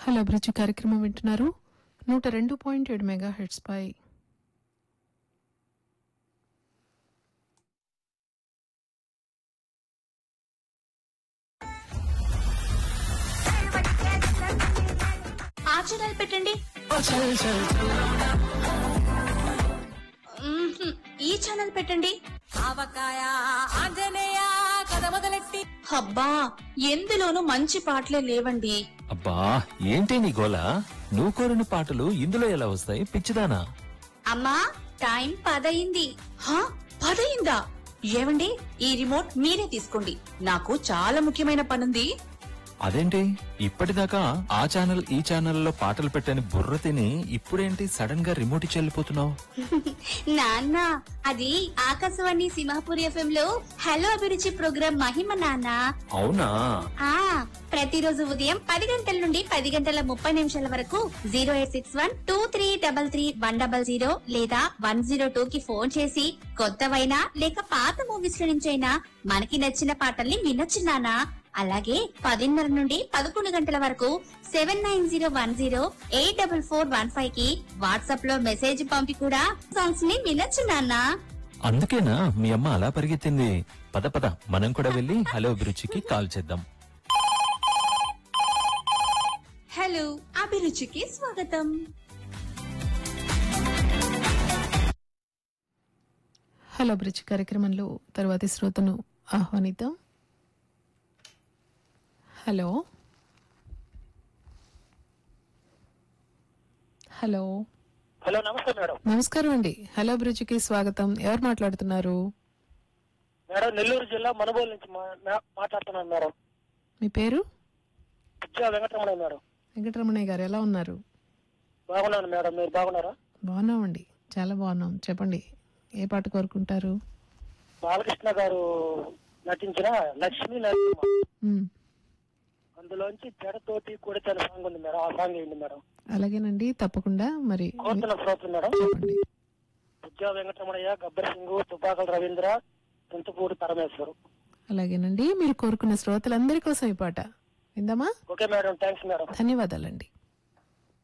Hello అభిరుచి కార్యక్రమం వింటున్నారు నూట రెండు పాయింట్ ఏడు మెగా హెడ్స్ పై ఆ ఛానల్ పెట్టండి మ్మ్హ్మ్. ఈ ఛానల్ పెట్టండి ఆవకాయ ఆంజనేయ కథ మొదలెట్టి అబ్బా ఎందులోనూ మంచి పాటలే లేవండి అబ్బా ఏంటి నీ గోల నువ్వు కోరిన పాటలు ఇందులో ఎలా వస్తాయి పిచ్చిదానా అమ్మా టైం పదయింది హా పదయిందా ఏవండి ఈ రిమోట్ మీరే తీసుకోండి నాకు చాలా ముఖ్యమైన పనుంది అదేంటి ఇప్పటిదాకా ఆ ఛానల్ ఈ ఛానల్లో పాటలు పెట్టని బుర్ర తిని ఇప్పుడేంటి సడన్ గా రిమోట్ ఇచ్చి వెళ్ళిపోతున్నావు నాన్న అది ఆకాశవాణి సింహాపూర్ ఎఫ్ఎం లో హలో అభిరుచి ప్రోగ్రాం మహిమ నాన్న అవునా ఆ ప్రతిరోజు ఉదయం పది గంటల నుండి పది గంటల ముప్పై నిమిషాల వరకు zero eight six one two three double three one double zero లేదా వన్ జీరో టూ కి ఫోన్ చేసి కొత్తవైనా లేక పాత మూవీస్ లో నుంచైనా మనకి నచ్చిన పాటల్ని వినొచ్చు నానా అలాగే పదిన్నర నుండి పదకొండు గంటల వరకు seven nine zero one zero eight double four one five కి వాట్సాప్ లో మెసేజ్ పంపి కూడా సాంగ్స్ ని వినొచ్చు నాన్నా అందుకేనా మీ అమ్మ అలా పరిగెత్తింది పద పద మనం కూడా వెళ్ళి హలో అభిరుచికి కాల్ చేద్దాం హలో అభిరుచికి స్వాగతం హలో అభిరుచి కార్యక్రమంలో తర్వాతి శ్రోతను ఆహ్వానిద్దాం హలో హలో హలో నమస్తే మేడం నమస్కారం అండి హలో అభిరుచికి స్వాగతం ఎవరు మాట్లాడుతున్నారు మేడం నెల్లూరు జిల్లా మనుబోలు నుంచి మా- మా- మాట్లాడుతున్నాను మేడం మీ పేరు పిచ్చా వెంకటరమణ మేడం వెంకటరమణయ్య గారు ఎలా ఉన్నారు బాగున్నాను మేడం మీరు బాగున్నారా బాగున్నామండి చాలా బాగున్నాం చెప్పండి ఏ పాట కోరుకుంటారు బాలకృష్ణ గారు నటించిన లక్ష్మీ నరసింహ మ్, అందులోంచి జడతోటి కూడితే సాంగ్ ఉంది మేడం ఆ సాంగ్ ఏంటి మేడం అలాగేనండి తప్పకుండా మరి కోరుతున్న శ్రోతలు మేడం చెప్పండి పిచ్చా వెంకటరమణయ్య గబ్బర్ సింగ్ తుపాకల రవీంద్ర తుంతుపూడి పరమేశ్వరు అలాగేనండి మీరు కోరుకున్న శ్రోతలందరి కోసం ఈ పాట విందామా ఓకే మేడం థ్యాంక్స్ మేడం ధన్యవాదాలండి